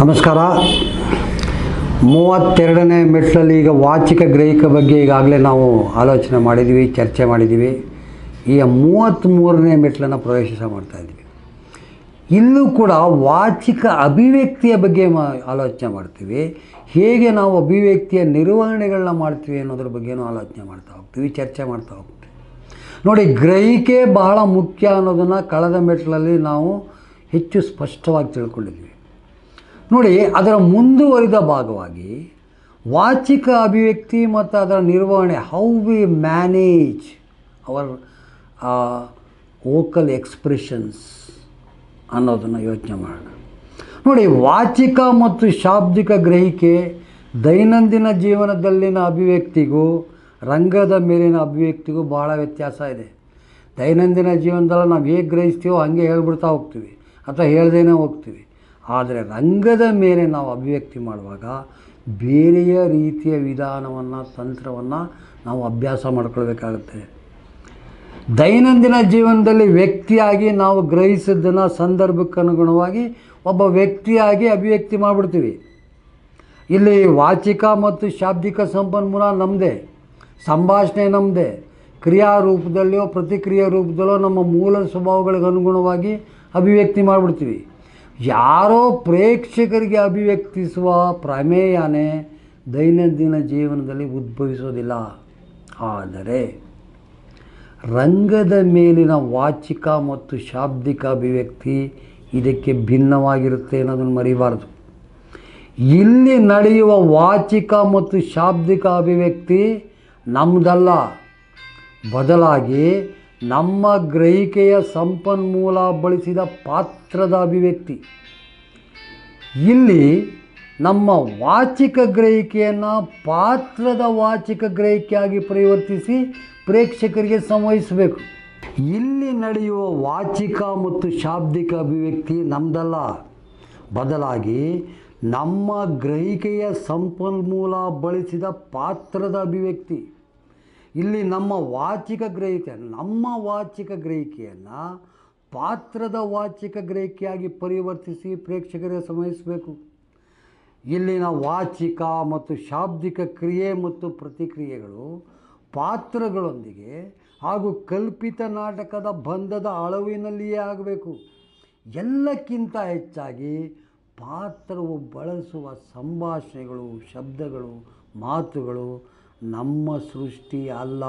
ನಮಸ್ಕಾರ ಮೂವತ್ತೆರಡನೇ ಮೆಟ್ಲಲ್ಲಿ ಈಗ ವಾಚಿಕ ಗ್ರಹಿಕ ಬಗ್ಗೆ ಈಗಾಗಲೇ ನಾವು ಆಲೋಚನೆ ಮಾಡಿದ್ದೀವಿ ಚರ್ಚೆ ಮಾಡಿದ್ದೀವಿ ಈಗ ಮೂವತ್ತ್ಮೂರನೇ ಮೆಟ್ಲನ್ನು ಪ್ರವೇಶ ಮಾಡ್ತಾ ಇದ್ದೀವಿ ಇಲ್ಲೂ ಕೂಡ ವಾಚಿಕ ಅಭಿವ್ಯಕ್ತಿಯ ಬಗ್ಗೆ ಮಾ ಆಲೋಚನೆ ಮಾಡ್ತೀವಿ ಹೇಗೆ ನಾವು ಅಭಿವ್ಯಕ್ತಿಯ ನಿರ್ವಹಣೆಗಳನ್ನ ಮಾಡ್ತೀವಿ ಅನ್ನೋದ್ರ ಬಗ್ಗೆನೂ ಆಲೋಚನೆ ಮಾಡ್ತಾ ಹೋಗ್ತೀವಿ ಚರ್ಚೆ ಮಾಡ್ತಾ ಹೋಗ್ತೀವಿ ನೋಡಿ ಗ್ರಹಿಕೆ ಬಹಳ ಮುಖ್ಯ ಅನ್ನೋದನ್ನು ಕಳೆದ ಮೆಟ್ಲಲ್ಲಿ ನಾವು ಹೆಚ್ಚು ಸ್ಪಷ್ಟವಾಗಿ ತಿಳ್ಕೊಂಡಿದ್ವಿ ನೋಡಿ ಅದರ ಮುಂದುವರಿದ ಭಾಗವಾಗಿ ವಾಚಿಕ ಅಭಿವ್ಯಕ್ತಿ ಮತ್ತು ಅದರ ನಿರ್ವಹಣೆ how we manage our vocal expressions ಅನ್ನೋದನ್ನು ಯೋಚನೆ ಮಾಡೋಣ ನೋಡಿ ವಾಚಿಕ ಮತ್ತು ಶಾಬ್ದಿಕ ಗ್ರಹಿಕೆ ದೈನಂದಿನ ಜೀವನದಲ್ಲಿನ ಅಭಿವ್ಯಕ್ತಿಗೂ ರಂಗದ ಮೇಲಿನ ಅಭಿವ್ಯಕ್ತಿಗೂ ಭಾಳ ವ್ಯತ್ಯಾಸ ಇದೆ ದೈನಂದಿನ ಜೀವನದಲ್ಲಿ ನಾವು ಹೇಗೆ ಗ್ರಹಿಸ್ತೀವೋ ಹಾಗೆ ಹೇಳ್ಬಿಡ್ತಾ ಹೋಗ್ತೀವಿ ಅಥವಾ ಹೇಳ್ದೇನೆ ಹೋಗ್ತೀವಿ ಆದರೆ ರಂಗದ ಮೇಲೆ ನಾವು ಅಭಿವ್ಯಕ್ತಿ ಮಾಡುವಾಗ ಬೇರೆಯ ರೀತಿಯ ವಿಧಾನವನ್ನು ತಂತ್ರವನ್ನು ನಾವು ಅಭ್ಯಾಸ ಮಾಡ್ಕೊಳ್ಬೇಕಾಗುತ್ತೆ ದೈನಂದಿನ ಜೀವನದಲ್ಲಿ ವ್ಯಕ್ತಿಯಾಗಿ ನಾವು ಗ್ರಹಿಸಿದ್ದನ್ನು ಸಂದರ್ಭಕ್ಕೆ ಅನುಗುಣವಾಗಿ ಒಬ್ಬ ವ್ಯಕ್ತಿಯಾಗಿ ಅಭಿವ್ಯಕ್ತಿ ಮಾಡಿಬಿಡ್ತೀವಿ ಇಲ್ಲಿ ವಾಚಿಕ ಮತ್ತು ಶಾಬ್ದಿಕ ಸಂಪನ್ಮೂಲ ನಮ್ಮದೇ ಸಂಭಾಷಣೆ ನಮ್ಮದೇ ಕ್ರಿಯಾ ರೂಪದಲ್ಲಿಯೋ ಪ್ರತಿಕ್ರಿಯೆ ರೂಪದಲ್ಲೋ ನಮ್ಮ ಮೂಲ ಸ್ವಭಾವಗಳಿಗೆ ಅನುಗುಣವಾಗಿ ಅಭಿವ್ಯಕ್ತಿ ಮಾಡಿಬಿಡ್ತೀವಿ ಯಾರೋ ಪ್ರೇಕ್ಷಕರಿಗೆ ಅಭಿವ್ಯಕ್ತಿಸುವ ಪ್ರಮೇಯನೇ ದೈನಂದಿನ ಜೀವನದಲ್ಲಿ ಉದ್ಭವಿಸೋದಿಲ್ಲ ಆದರೆ ರಂಗದ ಮೇಲಿನ ವಾಚಿಕ ಮತ್ತು ಶಾಬ್ದಿಕ ಅಭಿವ್ಯಕ್ತಿ ಇದಕ್ಕೆ ಭಿನ್ನವಾಗಿರುತ್ತೆ ಅನ್ನೋದನ್ನು ಮರಿಬಾರ್ದು ಇಲ್ಲಿ ನಡೆಯುವ ವಾಚಿಕ ಮತ್ತು ಶಾಬ್ದಿಕ ಅಭಿವ್ಯಕ್ತಿ ನಮ್ಮದಲ್ಲ ಬದಲಾಗಿ ನಮ್ಮ ಗ್ರಹಿಕೆಯ ಸಂಪನ್ಮೂಲ ಬಳಸಿದ ಪಾತ್ರದ ಅಭಿವ್ಯಕ್ತಿ ಇಲ್ಲಿ ನಮ್ಮ ವಾಚಿಕ ಗ್ರಹಿಕೆಯನ್ನು ಪಾತ್ರದ ವಾಚಿಕ ಗ್ರಹಿಕೆಯಾಗಿ ಪರಿವರ್ತಿಸಿ ಪ್ರೇಕ್ಷಕರಿಗೆ ಸಂವಹಿಸಬೇಕು ಇಲ್ಲಿ ನಡೆಯುವ ವಾಚಿಕ ಮತ್ತು ಶಾಬ್ದಿಕ ಅಭಿವ್ಯಕ್ತಿ ನಮ್ಮದಲ್ಲ ಬದಲಾಗಿ ನಮ್ಮ ಗ್ರಹಿಕೆಯ ಸಂಪನ್ಮೂಲ ಬಳಸಿದ ಪಾತ್ರದ ಅಭಿವ್ಯಕ್ತಿ ಇಲ್ಲಿ ನಮ್ಮ ವಾಚಿಕ ಗ್ರಹಿಕೆ ನಮ್ಮ ವಾಚಿಕ ಗ್ರಹಿಕೆಯನ್ನು ಪಾತ್ರದ ವಾಚಿಕ ಗ್ರಹಿಕೆಯಾಗಿ ಪರಿವರ್ತಿಸಿ ಪ್ರೇಕ್ಷಕರಿಗೆ ಸಂವಹಿಸಬೇಕು ಇಲ್ಲಿನ ವಾಚಿಕ ಮತ್ತು ಶಾಬ್ದಿಕ ಕ್ರಿಯೆ ಮತ್ತು ಪ್ರತಿಕ್ರಿಯೆಗಳು ಪಾತ್ರಗಳೊಂದಿಗೆ ಹಾಗೂ ಕಲ್ಪಿತ ನಾಟಕದ ಬಂಧದ ಅಳವಿನಲ್ಲಿಯೇ ಆಗಬೇಕು ಎಲ್ಲಕ್ಕಿಂತ ಹೆಚ್ಚಾಗಿ ಪಾತ್ರವು ಬಳಸುವ ಸಂಭಾಷಣೆಗಳು ಶಬ್ದಗಳು ಮಾತುಗಳು ನಮ್ಮ ಸೃಷ್ಟಿ ಅಲ್ಲ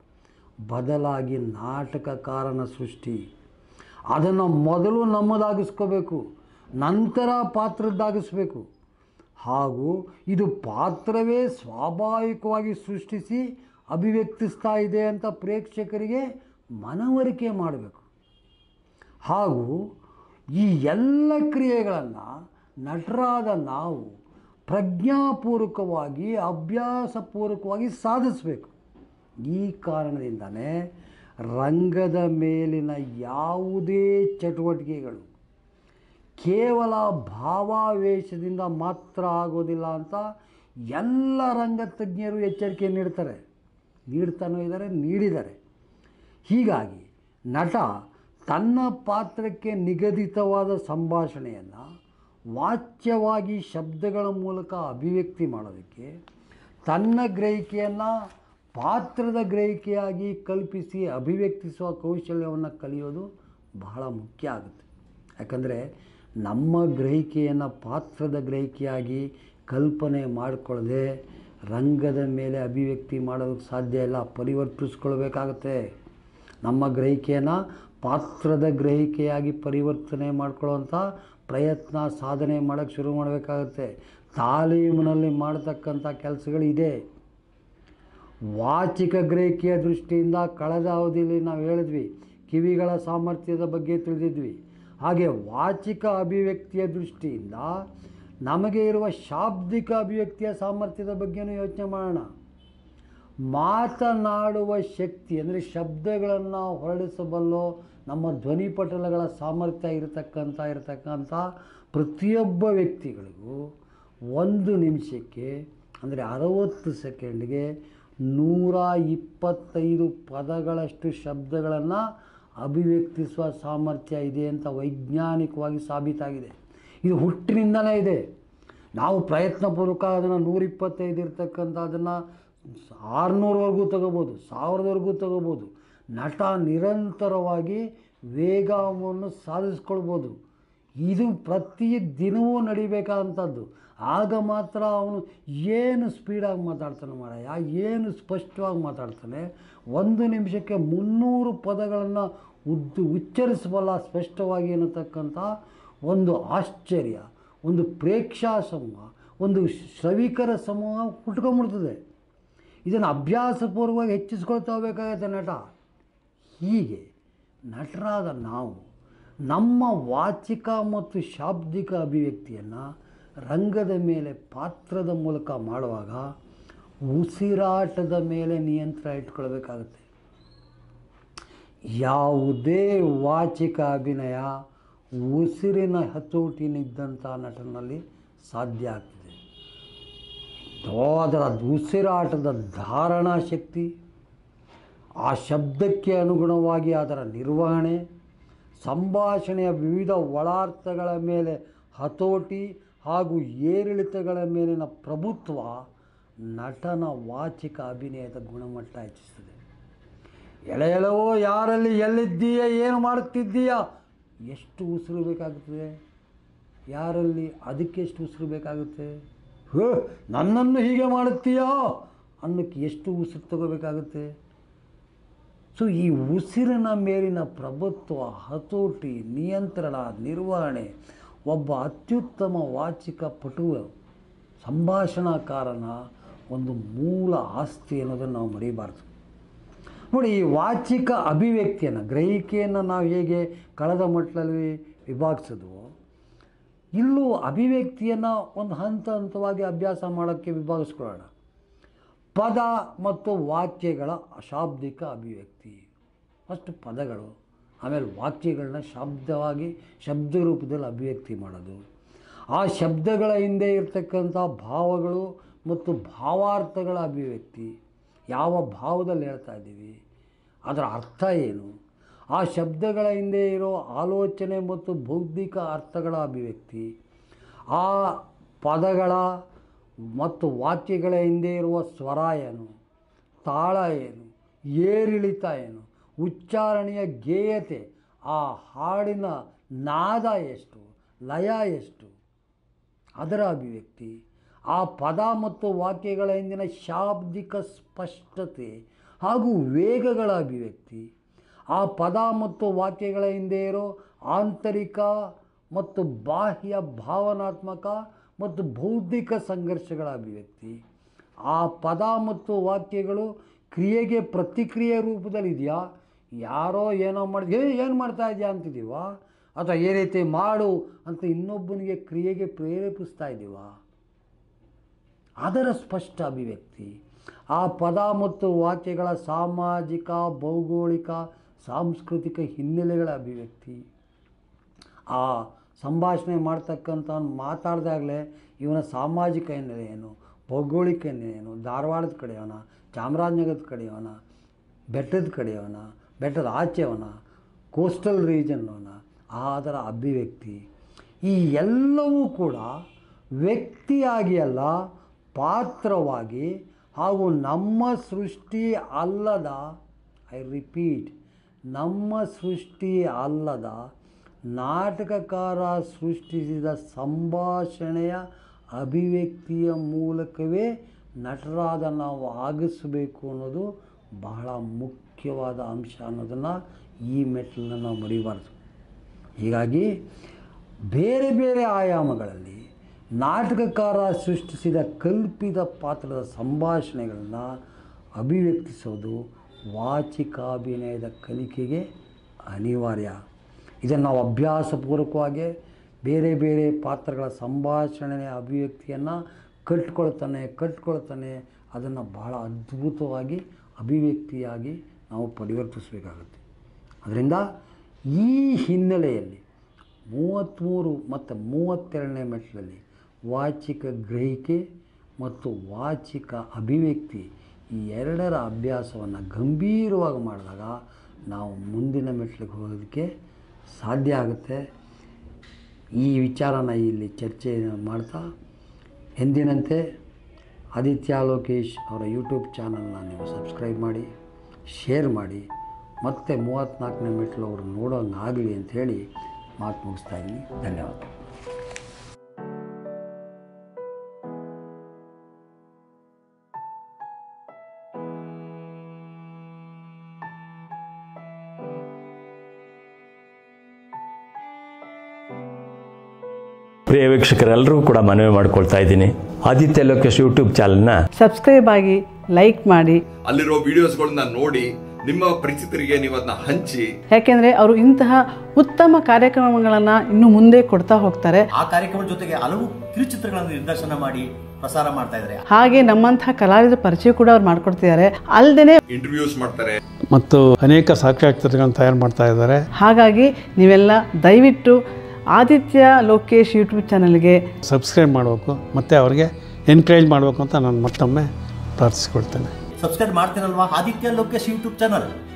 ಬದಲಾಗಿ ನಾಟಕಕಾರನ ಸೃಷ್ಟಿ ಅದನ್ನು ಮೊದಲು ನಮ್ಮದಾಗಿಸ್ಕೋಬೇಕು ನಂತರ ಪಾತ್ರದ್ದಾಗಿಸ್ಬೇಕು ಹಾಗೂ ಇದು ಪಾತ್ರವೇ ಸ್ವಾಭಾವಿಕವಾಗಿ ಸೃಷ್ಟಿಸಿ ಅಭಿವ್ಯಕ್ತಿಸ್ತಾ ಇದೆ ಅಂತ ಪ್ರೇಕ್ಷಕರಿಗೆ ಮನವರಿಕೆ ಮಾಡಬೇಕು ಹಾಗೂ ಈ ಎಲ್ಲ ಕ್ರಿಯೆಗಳನ್ನು ನಟರಾದ ನಾವು ಪ್ರಜ್ಞಾಪೂರ್ವಕವಾಗಿ ಅಭ್ಯಾಸಪೂರ್ವಕವಾಗಿ ಸಾಧಿಸಬೇಕು ಈ ಕಾರಣದಿಂದಲೇ ರಂಗದ ಮೇಲಿನ ಯಾವುದೇ ಚಟುವಟಿಕೆಗಳು ಕೇವಲ ಭಾವಾವೇಶದಿಂದ ಮಾತ್ರ ಆಗೋದಿಲ್ಲ ಅಂತ ಎಲ್ಲ ರಂಗತಜ್ಞರು ಎಚ್ಚರಿಕೆ ನೀಡ್ತಾರೆ ನೀಡ್ತಾನೂ ಇದ್ದಾರೆ ನೀಡಿದ್ದಾರೆ ಹೀಗಾಗಿ ನಟ ತನ್ನ ಪಾತ್ರಕ್ಕೆ ನಿಗದಿತವಾದ ಸಂಭಾಷಣೆಯನ್ನು ವಾಚ್ಯವಾಗಿ ಶಬ್ದಗಳ ಮೂಲಕ ಅಭಿವ್ಯಕ್ತಿ ಮಾಡೋದಕ್ಕೆ ತನ್ನ ಗ್ರಹಿಕೆಯನ್ನು ಪಾತ್ರದ ಗ್ರಹಿಕೆಯಾಗಿ ಕಲ್ಪಿಸಿ ಅಭಿವ್ಯಕ್ತಿಸುವ ಕೌಶಲ್ಯವನ್ನು ಕಲಿಯೋದು ಬಹಳ ಮುಖ್ಯ ಆಗುತ್ತೆ ಯಾಕಂದರೆ ನಮ್ಮ ಗ್ರಹಿಕೆಯನ್ನು ಪಾತ್ರದ ಗ್ರಹಿಕೆಯಾಗಿ ಕಲ್ಪನೆ ಮಾಡಿಕೊಳ್ಳದೆ ರಂಗದ ಮೇಲೆ ಅಭಿವ್ಯಕ್ತಿ ಮಾಡೋದಕ್ಕೆ ಸಾಧ್ಯ ಇಲ್ಲ ಪರಿವರ್ತಿಸ್ಕೊಳ್ಬೇಕಾಗತ್ತೆ ನಮ್ಮ ಗ್ರಹಿಕೆಯನ್ನು ಪಾತ್ರದ ಗ್ರಹಿಕೆಯಾಗಿ ಪರಿವರ್ತನೆ ಮಾಡ್ಕೊಳ್ಳೋವಂಥ ಪ್ರಯತ್ನ ಸಾಧನೆ ಮಾಡೋಕ್ಕೆ ಶುರು ಮಾಡಬೇಕಾಗತ್ತೆ ತಾಲೀಮಿನಲ್ಲಿ ಮಾಡ್ತಕ್ಕಂಥ ಕೆಲಸಗಳಿದೆ ವಾಚಿಕ ಗ್ರಹಿಕೆಯ ದೃಷ್ಟಿಯಿಂದ ಕಳೆದ ಅವಧಿಯಲ್ಲಿ ನಾವು ಹೇಳಿದ್ವಿ ಕಿವಿಗಳ ಸಾಮರ್ಥ್ಯದ ಬಗ್ಗೆ ತಿಳಿದಿದ್ವಿ ಹಾಗೆ ವಾಚಿಕ ಅಭಿವ್ಯಕ್ತಿಯ ದೃಷ್ಟಿಯಿಂದ ನಮಗೆ ಇರುವ ಶಾಬ್ದಿಕ ಅಭಿವ್ಯಕ್ತಿಯ ಸಾಮರ್ಥ್ಯದ ಬಗ್ಗೆನೂ ಯೋಚನೆ ಮಾಡೋಣ ಮಾತನಾಡುವ ಶಕ್ತಿ ಅಂದರೆ ಶಬ್ದಗಳನ್ನು ಹೊರಡಿಸಬಲ್ಲೋ ನಮ್ಮ ಧ್ವನಿಪಟಲಗಳ ಸಾಮರ್ಥ್ಯ ಇರತಕ್ಕಂಥ ಇರತಕ್ಕಂಥ ಪ್ರತಿಯೊಬ್ಬ ವ್ಯಕ್ತಿಗಳಿಗೂ ಒಂದು ನಿಮಿಷಕ್ಕೆ ಅಂದರೆ ಅರವತ್ತು ಸೆಕೆಂಡ್ಗೆ ನೂರ ಇಪ್ಪತ್ತೈದು ಪದಗಳಷ್ಟು ಶಬ್ದಗಳನ್ನು ಅಭಿವ್ಯಕ್ತಿಸುವ ಸಾಮರ್ಥ್ಯ ಇದೆ ಅಂತ ವೈಜ್ಞಾನಿಕವಾಗಿ ಸಾಬೀತಾಗಿದೆ ಇದು ಹುಟ್ಟಿನಿಂದಲೇ ಇದೆ ನಾವು ಪ್ರಯತ್ನಪೂರ್ವಕ ಅದನ್ನು ನೂರಿಪ್ಪತ್ತೈದು ಇರ್ತಕ್ಕಂಥ ಅದನ್ನು ಆರುನೂರವರೆಗೂ ತಗೋಬೋದು ಸಾವಿರದವರೆಗೂ ತಗೋಬೋದು ನಟ ನಿರಂತರವಾಗಿ ವೇಗವನ್ನು ಸಾಧಿಸ್ಕೊಳ್ಬೋದು ಇದು ಪ್ರತಿ ದಿನವೂ ನಡಿಬೇಕಾದಂಥದ್ದು ಆಗ ಮಾತ್ರ ಅವನು ಏನು ಸ್ಪೀಡಾಗಿ ಮಾತಾಡ್ತಾನೆ ಮಾರಾಯ ಏನು ಸ್ಪಷ್ಟವಾಗಿ ಮಾತಾಡ್ತಾನೆ ಒಂದು ನಿಮಿಷಕ್ಕೆ ಮುನ್ನೂರು ಪದಗಳನ್ನು ಉದ್ದು ಉಚ್ಚರಿಸಬಲ್ಲ ಸ್ಪಷ್ಟವಾಗಿ ಅನ್ನತಕ್ಕಂಥ ಒಂದು ಆಶ್ಚರ್ಯ ಒಂದು ಪ್ರೇಕ್ಷಾ ಸಮೂಹ ಒಂದು ಶ್ರವಿಕರ ಸಮೂಹ ಹುಟ್ಕೊಂಬಿಡ್ತದೆ ಇದನ್ನು ಅಭ್ಯಾಸಪೂರ್ವವಾಗಿ ಹೆಚ್ಚಿಸ್ಕೊಳ್ತಾ ಹೋಗ್ಬೇಕಾಗತ್ತೆ ನಟ ಹೀಗೆ ನಟರಾದ ನಾವು ನಮ್ಮ ವಾಚಿಕ ಮತ್ತು ಶಾಬ್ದಿಕ ಅಭಿವ್ಯಕ್ತಿಯನ್ನು ರಂಗದ ಮೇಲೆ ಪಾತ್ರದ ಮೂಲಕ ಮಾಡುವಾಗ ಉಸಿರಾಟದ ಮೇಲೆ ನಿಯಂತ್ರಣ ಇಟ್ಕೊಳ್ಬೇಕಾಗತ್ತೆ ಯಾವುದೇ ವಾಚಿಕ ಅಭಿನಯ ಉಸಿರಿನ ಹತೋಟಿನಿದ್ದಂಥ ನಟನಲ್ಲಿ ಸಾಧ್ಯ ಆಗ್ತದೆ ಅದರ ಉಸಿರಾಟದ ಧಾರಣಾ ಶಕ್ತಿ ಆ ಶಬ್ದಕ್ಕೆ ಅನುಗುಣವಾಗಿ ಅದರ ನಿರ್ವಹಣೆ ಸಂಭಾಷಣೆಯ ವಿವಿಧ ಒಳಾರ್ಥಗಳ ಮೇಲೆ ಹತೋಟಿ ಹಾಗೂ ಏರಿಳಿತಗಳ ಮೇಲಿನ ಪ್ರಭುತ್ವ ನಟನ ವಾಚಿಕ ಅಭಿನಯದ ಗುಣಮಟ್ಟ ಹೆಚ್ಚಿಸ್ತದೆ ಎಳೆ ಎಳವೋ ಯಾರಲ್ಲಿ ಎಲ್ಲಿದ್ದೀಯ ಏನು ಮಾಡುತ್ತಿದ್ದೀಯ ಎಷ್ಟು ಉಸಿರು ಬೇಕಾಗುತ್ತದೆ ಯಾರಲ್ಲಿ ಅದಕ್ಕೆ ಎಷ್ಟು ಉಸಿರು ಬೇಕಾಗುತ್ತೆ ಹೋ ನನ್ನನ್ನು ಹೀಗೆ ಮಾಡುತ್ತೀಯಾ ಅನ್ನೋಕ್ಕೆ ಎಷ್ಟು ಉಸಿರು ತಗೋಬೇಕಾಗುತ್ತೆ ಸೊ ಈ ಉಸಿರಿನ ಮೇಲಿನ ಪ್ರಭುತ್ವ ಹತೋಟಿ ನಿಯಂತ್ರಣ ನಿರ್ವಹಣೆ ಒಬ್ಬ ಅತ್ಯುತ್ತಮ ವಾಚಿಕ ಪಟುವ ಸಂಭಾಷಣಾಕಾರನ ಒಂದು ಮೂಲ ಆಸ್ತಿ ಅನ್ನೋದನ್ನು ನಾವು ಮರೆಯಬಾರ್ದು ನೋಡಿ ಈ ವಾಚಿಕ ಅಭಿವ್ಯಕ್ತಿಯನ್ನು ಗ್ರಹಿಕೆಯನ್ನು ನಾವು ಹೇಗೆ ಕಳೆದ ಮಟ್ಟದಲ್ಲಿ ವಿಭಾಗಿಸಿದ್ವೋ ಇಲ್ಲೂ ಅಭಿವ್ಯಕ್ತಿಯನ್ನು ಒಂದು ಹಂತ ಹಂತವಾಗಿ ಅಭ್ಯಾಸ ಮಾಡೋಕ್ಕೆ ವಿಭಾಗಿಸ್ಕೊಳ್ಳೋಣ ಪದ ಮತ್ತು ವಾಕ್ಯಗಳ ಅಶಾಬ್ದಿಕ ಅಭಿವ್ಯಕ್ತಿ ಫಸ್ಟ್ ಪದಗಳು ಆಮೇಲೆ ವಾಕ್ಯಗಳನ್ನ ಶಬ್ದವಾಗಿ ಶಬ್ದ ರೂಪದಲ್ಲಿ ಅಭಿವ್ಯಕ್ತಿ ಮಾಡೋದು ಆ ಶಬ್ದಗಳ ಹಿಂದೆ ಇರ್ತಕ್ಕಂಥ ಭಾವಗಳು ಮತ್ತು ಭಾವಾರ್ಥಗಳ ಅಭಿವ್ಯಕ್ತಿ ಯಾವ ಭಾವದಲ್ಲಿ ಹೇಳ್ತಾ ಇದ್ದೀವಿ ಅದರ ಅರ್ಥ ಏನು ಆ ಶಬ್ದಗಳ ಹಿಂದೆ ಇರೋ ಆಲೋಚನೆ ಮತ್ತು ಬೌದ್ಧಿಕ ಅರ್ಥಗಳ ಅಭಿವ್ಯಕ್ತಿ ಆ ಪದಗಳ ಮತ್ತು ವಾಕ್ಯಗಳ ಹಿಂದೆ ಇರುವ ಸ್ವರ ಏನು ತಾಳ ಏನು ಏರಿಳಿತ ಏನು ಉಚ್ಚಾರಣೆಯ ಗೇಯತೆ ಆ ಹಾಡಿನ ನಾದ ಎಷ್ಟು ಲಯ ಎಷ್ಟು ಅದರ ಅಭಿವ್ಯಕ್ತಿ ಆ ಪದ ಮತ್ತು ವಾಕ್ಯಗಳ ಹಿಂದಿನ ಶಾಬ್ದಿಕ ಸ್ಪಷ್ಟತೆ ಹಾಗೂ ವೇಗಗಳ ಅಭಿವ್ಯಕ್ತಿ ಆ ಪದ ಮತ್ತು ವಾಕ್ಯಗಳ ಹಿಂದೆ ಇರೋ ಆಂತರಿಕ ಮತ್ತು ಬಾಹ್ಯ ಭಾವನಾತ್ಮಕ ಮತ್ತು ಬೌದ್ಧಿಕ ಸಂಘರ್ಷಗಳ ಅಭಿವ್ಯಕ್ತಿ ಆ ಪದ ಮತ್ತು ವಾಕ್ಯಗಳು ಕ್ರಿಯೆಗೆ ಪ್ರತಿಕ್ರಿಯೆ ರೂಪದಲ್ಲಿದೆಯಾ ಯಾರೋ ಏನೋ ಮಾಡಿದ ಏ ಏನು ಮಾಡ್ತಾ ಇದೆಯಾ ಅಂತಿದ್ದೀವ ಅಥವಾ ಈ ರೀತಿ ಮಾಡು ಅಂತ ಇನ್ನೊಬ್ಬನಿಗೆ ಕ್ರಿಯೆಗೆ ಪ್ರೇರೇಪಿಸ್ತಾ ಇದ್ದೀವ ಅದರ ಸ್ಪಷ್ಟ ಅಭಿವ್ಯಕ್ತಿ ಆ ಪದ ಮತ್ತು ವಾಕ್ಯಗಳ ಸಾಮಾಜಿಕ ಭೌಗೋಳಿಕ ಸಾಂಸ್ಕೃತಿಕ ಹಿನ್ನೆಲೆಗಳ ಅಭಿವ್ಯಕ್ತಿ ಆ ಸಂಭಾಷಣೆ ಮಾಡ್ತಕ್ಕಂಥವ್ನು ಮಾತಾಡ್ದಾಗಲೇ ಇವನ ಸಾಮಾಜಿಕ ಹಿನ್ನೆಲೆ ಏನು ಭೌಗೋಳಿಕ ಹಿನ್ನೆಲೆ ಏನು ಧಾರವಾಡದ ಕಡೆಯವನ ಚಾಮರಾಜನಗರದ ಕಡೆಯವನ ಬೆಟ್ಟದ ಕಡೆಯವನ ಬೆಟ್ಟದ ಆಚೆಯವನ ಕೋಸ್ಟಲ್ ರೀಜನ್ನವನ ಅದರ ಅಭಿವ್ಯಕ್ತಿ ಈ ಎಲ್ಲವೂ ಕೂಡ ವ್ಯಕ್ತಿಯಾಗಿ ಅಲ್ಲ ಪಾತ್ರವಾಗಿ ಹಾಗೂ ನಮ್ಮ ಸೃಷ್ಟಿ ಅಲ್ಲದ ಐ ರಿಪೀಟ್ ನಮ್ಮ ಸೃಷ್ಟಿ ಅಲ್ಲದ ನಾಟಕಕಾರ ಸೃಷ್ಟಿಸಿದ ಸಂಭಾಷಣೆಯ ಅಭಿವ್ಯಕ್ತಿಯ ಮೂಲಕವೇ ನಟರಾದ ನಾವು ಆಗಿಸಬೇಕು ಅನ್ನೋದು ಬಹಳ ಮುಖ್ಯವಾದ ಅಂಶ ಅನ್ನೋದನ್ನು ಈ ಮೆಟ್ಟಲನ್ನು ನಾವು ಮರಿಬಾರ್ದು ಹೀಗಾಗಿ ಬೇರೆ ಬೇರೆ ಆಯಾಮಗಳಲ್ಲಿ ನಾಟಕಕಾರ ಸೃಷ್ಟಿಸಿದ ಕಲ್ಪಿತ ಪಾತ್ರದ ಸಂಭಾಷಣೆಗಳನ್ನು ಅಭಿವ್ಯಕ್ತಿಸೋದು ವಾಚಿಕಾಭಿನಯದ ಕಲಿಕೆಗೆ ಅನಿವಾರ್ಯ ಇದನ್ನು ನಾವು ಅಭ್ಯಾಸಪೂರ್ವಕವಾಗಿ ಬೇರೆ ಬೇರೆ ಪಾತ್ರಗಳ ಸಂಭಾಷಣೆಯ ಅಭಿವ್ಯಕ್ತಿಯನ್ನು ಕಟ್ಕೊಳ್ತಾನೆ ಕಟ್ಕೊಳ್ತಾನೆ ಅದನ್ನು ಬಹಳ ಅದ್ಭುತವಾಗಿ ಅಭಿವ್ಯಕ್ತಿಯಾಗಿ ನಾವು ಪರಿವರ್ತಿಸಬೇಕಾಗುತ್ತೆ ಅದರಿಂದ ಈ ಹಿನ್ನೆಲೆಯಲ್ಲಿ ಮೂವತ್ತ್ಮೂರು ಮತ್ತು ಮೂವತ್ತೆರಡನೇ ಮೆಟ್ಲಲ್ಲಿ ವಾಚಿಕ ಗ್ರಹಿಕೆ ಮತ್ತು ವಾಚಿಕ ಅಭಿವ್ಯಕ್ತಿ ಈ ಎರಡರ ಅಭ್ಯಾಸವನ್ನು ಗಂಭೀರವಾಗಿ ಮಾಡಿದಾಗ ನಾವು ಮುಂದಿನ ಮೆಟ್ಲಿಗೆ ಹೋಗೋದಕ್ಕೆ ಸಾಧ್ಯ ಆಗುತ್ತೆ ಈ ವಿಚಾರನ ಇಲ್ಲಿ ಚರ್ಚೆ ಮಾಡ್ತಾ ಎಂದಿನಂತೆ ಆದಿತ್ಯ ಲೋಕೇಶ್ ಅವರ ಯೂಟ್ಯೂಬ್ ಚಾನಲ್ನ ನೀವು ಸಬ್ಸ್ಕ್ರೈಬ್ ಮಾಡಿ ಶೇರ್ ಮಾಡಿ ಮತ್ತೆ ಮೂವತ್ತ್ನಾಲ್ಕನೇ ಮೆಟ್ಲು ಅವರು ನೋಡೋಂಗಾಗಲಿ ಅಂಥೇಳಿ ಮಾತು ಮುಗಿಸ್ತಾ ಇದ್ದೀನಿ ಧನ್ಯವಾದ ಪ್ರಿಯ ವೀಕ್ಷಕರೆಲ್ಲರಿಗೂ ಕೂಡ ಮನವಿ ಮಾಡ್ಕೊಳ್ತಾ ಇದ್ದೀನಿ ಆದಿತ್ಯ ಲೋಕೇಶ್ ಯೂಟ್ಯೂಬ್ ಚಾನಲ್ನ ಸಬ್ಸ್ಕ್ರೈಬ್ ಆಗಿ ಲೈಕ್ ಮಾಡಿ ಅಲ್ಲಿರೋ ವಿಡಿಯೋಸ್ಗಳನ್ನ ನೋಡಿ ನಿಮ್ಮ ಪರಿಚಿತರಿಗೆ ನೀವು ಅದನ್ನ ಹಂಚಿ ಯಾಕೆಂದರೆ ಅವರು ಇಂತಹ ಉತ್ತಮ ಕಾರ್ಯಕ್ರಮಗಳನ್ನು ಇನ್ನು ಮುಂದೆ ಕೊಡ್ತಾ ಹೋಗ್ತಾರೆ ಆ ಕಾರ್ಯಕ್ರಮದ ಜೊತೆಗೆ ಹಲವು ಕಿರುಚಿತ್ರಗಳನ್ನು ನಿರ್ದೇಶನ ಮಾಡಿ ಪ್ರಸಾರ ಮಾಡ್ತಾ ಇದ್ದಾರೆ ಹಾಗೆ ನಮ್ಮಂತಹ ಕಲಾವಿದರ ಪರಿಚಯ ಕೂಡ ಅವ್ರು ಮಾಡ್ಕೊಡ್ತಿದ್ದಾರೆ ಅಲ್ಲದೆ ಇಂಟರ್ವ್ಯೂಸ್ ಮಾಡ್ತಾರೆ ಮತ್ತು ಅನೇಕ ಸಾಕ್ಷ್ಯಚಿತ್ರಗಳನ್ನು ತಯಾರು ಮಾಡ್ತಾ ಇದ್ದಾರೆ ಹಾಗಾಗಿ ನೀವೆಲ್ಲ ದಯವಿಟ್ಟು ಆದಿತ್ಯ ಲೋಕೇಶ್ ಯೂಟ್ಯೂಬ್ ಚಾನಲ್ಗೆ ಸಬ್ಸ್ಕ್ರೈಬ್ ಮಾಡಬೇಕು ಮತ್ತು ಅವ್ರಿಗೆ ಎನ್ಕರೇಜ್ ಮಾಡಬೇಕು ಅಂತ ನಾನು ಮತ್ತೊಮ್ಮೆ ಪ್ರಾರ್ಥಿಸ್ಕೊಳ್ತೇನೆ ಸಬ್ಸ್ಕ್ರೈಬ್ ಮಾಡ್ತೀರಲ್ವಾ ಆದಿತ್ಯ ಲೋಕೇಶ್ ಯೂಟ್ಯೂಬ್ ಚಾನಲ್